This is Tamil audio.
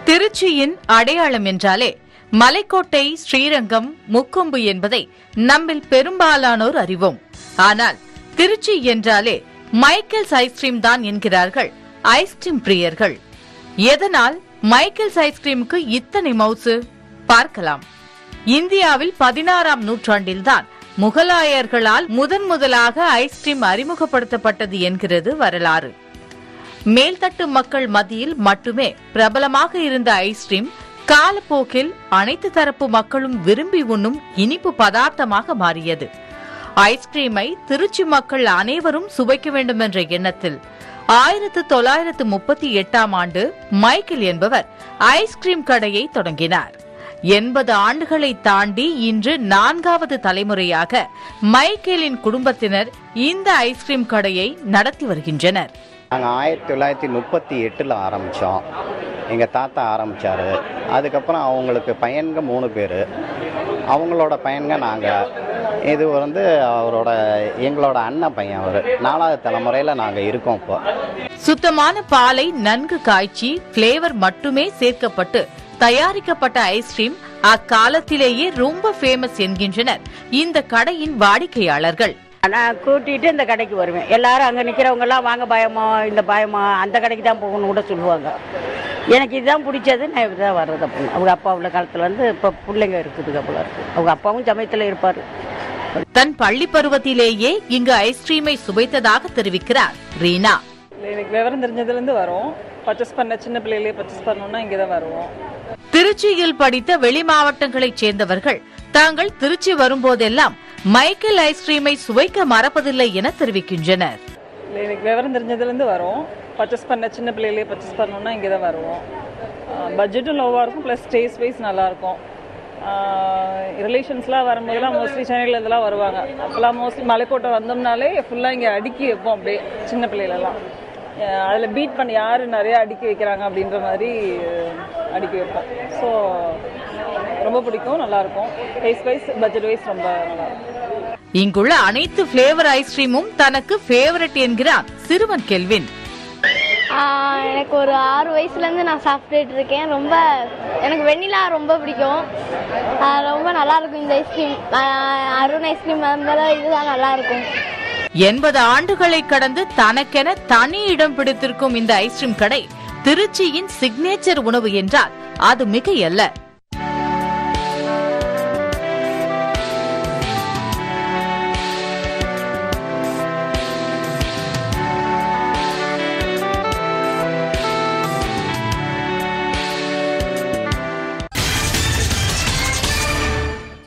திருச்சியின் அடையாளம் என்றாலே மலைக்கோட்டை ஸ்ரீரங்கம் முக்கொம்பு என்பதை நம்மில் பெரும்பாலானோர் அறிவோம் ஆனால் திருச்சி என்றாலே மைக்கேல்ஸ் ஐஸ்கிரீம் தான் என்கிறார்கள் ஐஸ்கிரீம் பிரியர்கள் எதனால் மைக்கேல்ஸ் ஐஸ்கிரீமுக்கு இத்தனை மவுசு பார்க்கலாம் இந்தியாவில் பதினாறாம் நூற்றாண்டில்தான் முகலாயர்களால் முதன் முதலாக ஐஸ்கிரீம் அறிமுகப்படுத்தப்பட்டது என்கிறது வரலாறு மேல்தட்டு மக்கள் மத்தியில் மட்டுமே பிரபலமாக இருந்த ஐஸ்கிரீம் காலப்போக்கில் அனைத்து தரப்பு மக்களும் விரும்பி உண்ணும் இனிப்பு பதார்த்தமாக மாறியது ஐஸ்கிரீமை திருச்சி மக்கள் அனைவரும் சுவைக்க வேண்டும் என்ற எண்ணத்தில் ஆயிரத்து தொள்ளாயிரத்து முப்பத்தி எட்டாம் ஆண்டு மைக்கேல் என்பவர் ஐஸ்கிரீம் கடையை தொடங்கினார் எண்பது ஆண்டுகளை தாண்டி இன்று நான்காவது தலைமுறையாக மைக்கேலின் குடும்பத்தினர் இந்த ஐஸ்கிரீம் கடையை நடத்தி வருகின்றனர் நாங்கள் ஆயிரத்தி தொள்ளாயிரத்தி முப்பத்தி எட்டில் ஆரம்பித்தோம் எங்கள் தாத்தா ஆரம்பித்தார் அதுக்கப்புறம் அவங்களுக்கு பையன்க மூணு பேர் அவங்களோட பையன்க நாங்கள் இது வந்து அவரோட எங்களோட அண்ணன் பையன் அவர் நாலாவது தலைமுறையில் நாங்கள் இருக்கோம் இப்போ சுத்தமான பாலை நன்கு காய்ச்சி பிளேவர் மட்டுமே சேர்க்கப்பட்டு தயாரிக்கப்பட்ட ஐஸ்கிரீம் அக்காலத்திலேயே ரொம்ப ஃபேமஸ் என்கின்றனர் இந்த கடையின் வாடிக்கையாளர்கள் நான் கூட்டிட்டு இந்த கடைக்கு வருவேன் எல்லாரும் அங்கே நிற்கிறவங்க எல்லாம் வாங்க பயமா இந்த பயமா அந்த கடைக்கு தான் போகணும்னு கூட சொல்லுவாங்க எனக்கு இதுதான் பிடிச்சது நான் இப்படி தான் வர்றது அப்படின்னு அவங்க அப்பா உள்ள காலத்துல வந்து இப்போ பிள்ளைங்க இருக்குதுங்க போல இருக்கு அவங்க அப்பாவும் சமயத்தில் இருப்பார் தன் பள்ளி பருவத்திலேயே இங்கு ஐஸ்கிரீமை சுவைத்ததாக தெரிவிக்கிறார் ரீனா எனக்கு விவரம் தெரிஞ்சதுலேருந்து வரோம் பர்ச்சேஸ் பண்ண சின்ன பிள்ளையிலே பர்ச்சேஸ் பண்ணோம்னா இங்கே தான் வருவோம் திருச்சியில் படித்த வெளி மாவட்டங்களைச் சேர்ந்தவர்கள் தாங்கள் திருச்சி வரும்போதெல்லாம் மைக்கேல் ஐஸ்கிரீமை சுவைக்க மறப்பதில்லை என தெரிவிக்கின்றனர் இல்லை எனக்கு விவரம் தெரிஞ்சதுலேருந்து வரோம் பர்ச்சேஸ் பண்ண சின்ன பிள்ளையிலே பர்ச்சேஸ் பண்ணோம்னா இங்கே தான் வருவோம் பட்ஜெட்டும் லோவாக இருக்கும் ப்ளஸ் டேஸ்ட் வைஸ் நல்லாயிருக்கும் ரிலேஷன்ஸ்லாம் வரும்போதெல்லாம் மோஸ்ட்லி சென்னையில் இதெல்லாம் வருவாங்க அப்போல்லாம் மோஸ்ட்லி மலைக்கோட்டை வந்தோம்னாலே ஃபுல்லாக இங்கே அடுக்கி வைப்போம் அப்படியே சின்ன பிள்ளைகளெல்லாம் அதில் பீட் பண்ணி யார் நிறைய அடுக்கி வைக்கிறாங்க அப்படின்ற மாதிரி அடுக்கி வைப்போம் ஸோ ரொம்ப பிடிக்கும் நல்லாயிருக்கும் டேஸ்ட் வைஸ் பட்ஜெட் வைஸ் ரொம்ப நல்லாயிருக்கும் இங்குள்ள அனைத்து பிளேவர் ஐஸ்கிரீமும் தனக்கு ஃபேவரட் என்கிறார் சிறுவன் கெல்வின் ஆஹ் எனக்கு ஒரு ஆறு வயசுலேருந்து நான் சாப்பிட்டுட்டு இருக்கேன் ரொம்ப எனக்கு வெண்ணிலா ரொம்ப பிடிக்கும் ஆஹ் ரொம்ப நல்லா இருக்கும் இந்த ஐஸ்கிரீம் அருண் ஐஸ்கிரீம் இருந்தாலும் இதுதான் நல்லா இருக்கும் எண்பது ஆண்டுகளை கடந்து தனக்கென தனி இடம் பிடித்திருக்கும் இந்த ஐஸ்கிரீம் கடை திருச்சியின் சிக்னேச்சர் உணவு என்றால் அது மிகையல்ல